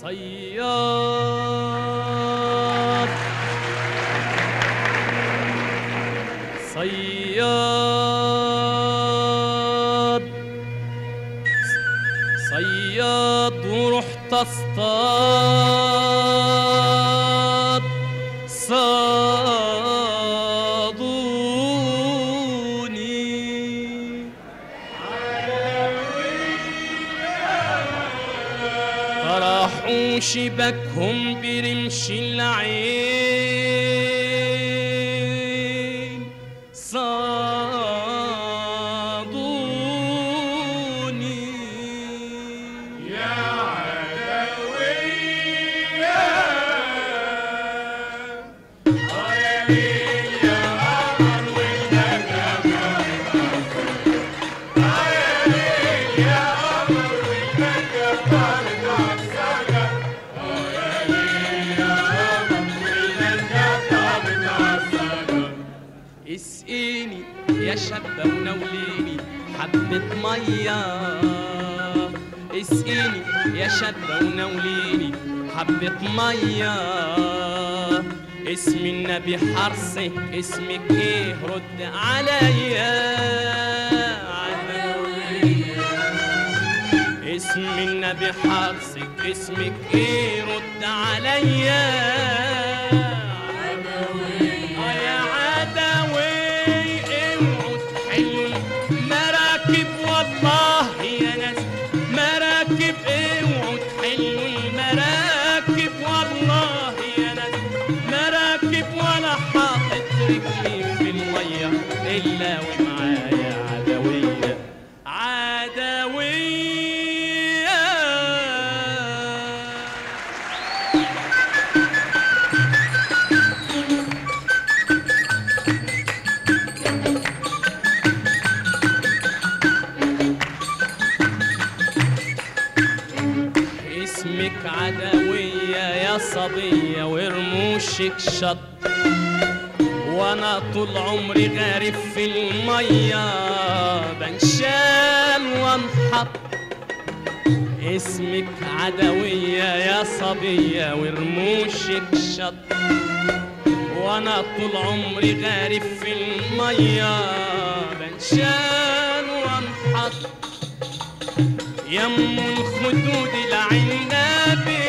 صياد صياد صياد ورحت اصطاد صادوني طرحوا شبكهم برمش العين صادوني يا اسقيني يا شابة ونوليني حبة مية اسقيني يا شابة ونوليني حبة مية اسم النبي حرصك اسمك ايه رد عليا اسم النبي حرصك اسمك ايه رد عليا آه يا عدوي اوعوا تحلوا المراكب والله يا ناس مراكب اوعوا تحلوا المراكب والله يا ناس مراكب ولا حاطط رجلي في الميه الا ومعايا عدويه عدويه اسمك عدوية يا صبية ورموشك شط وانا طول عمري غارب في المية بنشال وانحط اسمك عدوية يا صبية ورموشك شط وانا طول عمري غارب في المية بنشال وانحط يم الخدود العنابي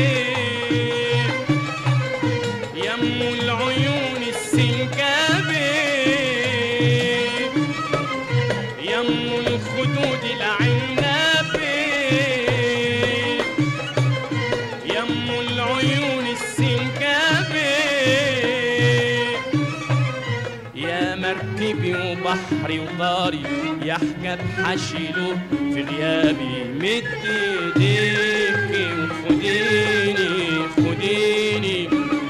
يم العيون السنكابي يم الخدود العنابي يم العيون السنكابي يا مركبي وبحري وداري يا حجاب حشيله في غيابي مد ايديكي وخديني خديني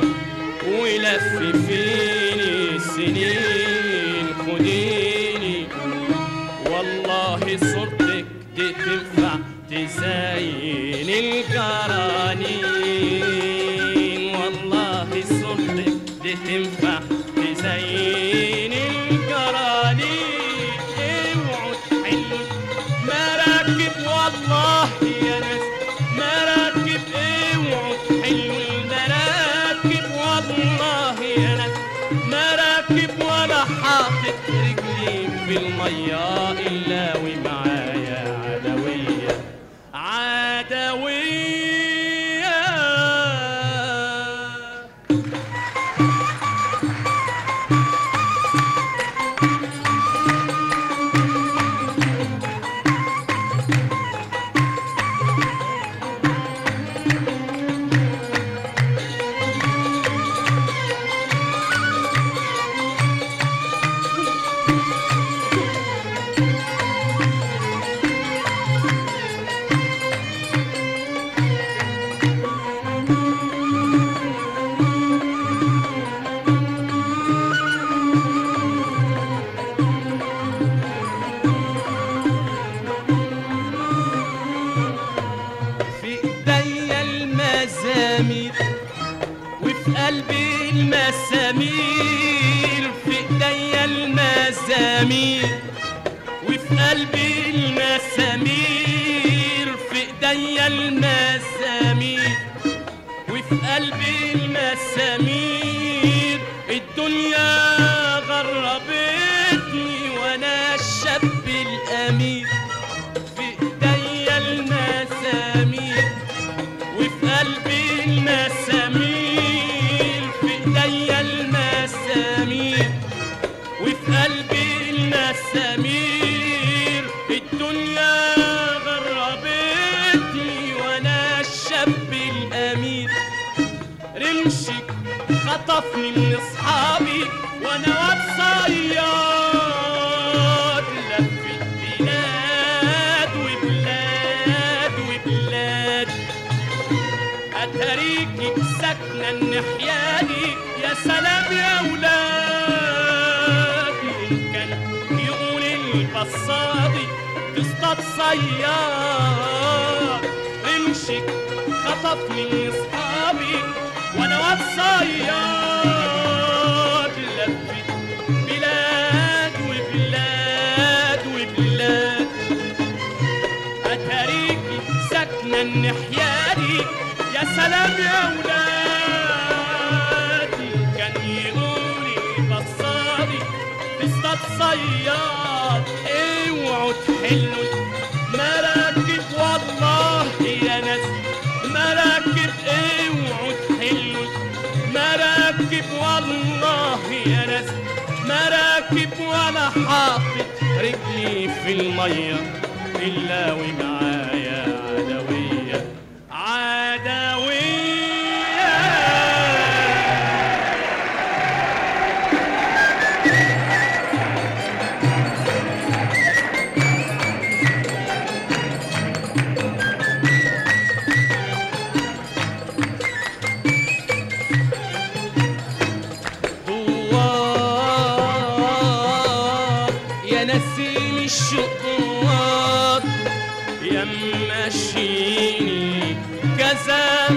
ولففيني سنين خديني والله صورتك دي تنفع تزين الجرانين والله صورتك دي تنفع تزين الجرانين اوعوا تحلوا مراكب والله يا ناس مراكب اوعوا تحلوا المراكب والله يا ناس مراكب ولا حاطط رجلي في المية إلا ومعايا عدوية عدوية في ايديا المزامير وفي قلبي المسامير في ايديا المزامير وفي قلبي المسامير في ايديا المسامير قلب المسامير الدنيا غربتني وانا الشاب الامير في ايديا المسامير وفي قلبي المسامير في ايديا المسامير وفي قلبي المسامير الدنيا غربتني وانا الشاب الامير رمشك خطفني من اصحابي وانا واد صياد لفت بلاد وبلاد وبلاد اتاريكي ساكنه النحياني يا سلام يا ولاد إن كان يقول البصادي تصطاد صياد امشك خطفني من اصحابي وانا واد صياد لفت بلاد وبلاد وبلاد اتاريكي ساكنه النحياني يا سلام يا ولادي كان يقولي بصادي تصطاد صياد اوعوا تحلوا مراكب والله يا ناس مراكب اوعوا تحلوا مراكب والله يا ناس مراكب وانا حاطط رجلي في الميه الا ومعايا عدويه عدويه دوار يا نسيم الشقوات يا ماشيني كذا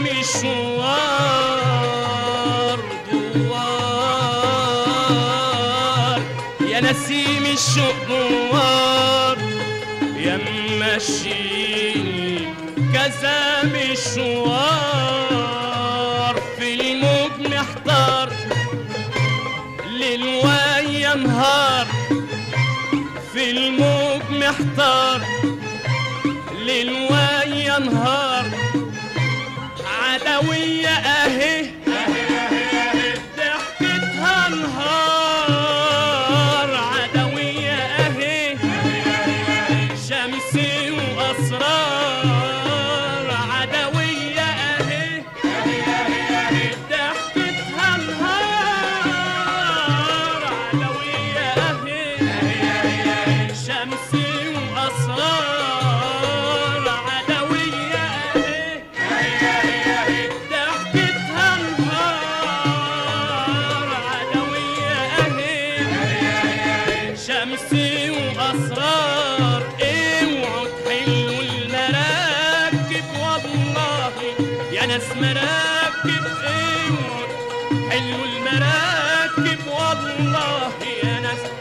مشوار دوار يا نسيم الشقوات يا ماشيني كذا مشوار في الموج محتار ليل ويا نهار في الموج محتار ليل ويا نهار عدوية اهي ضحكتها نهار عدوية اهي شمس واسرار عدوية اهي ضحكتها نهار عدوية اهي شمس واسرار عدوية اهي ضحكتها نهار عدوية اهي شمس واسرار اوعوا تحلوا المراكب والله يا ناس مراكب اوعوا حلوا المراكب والله يا ناس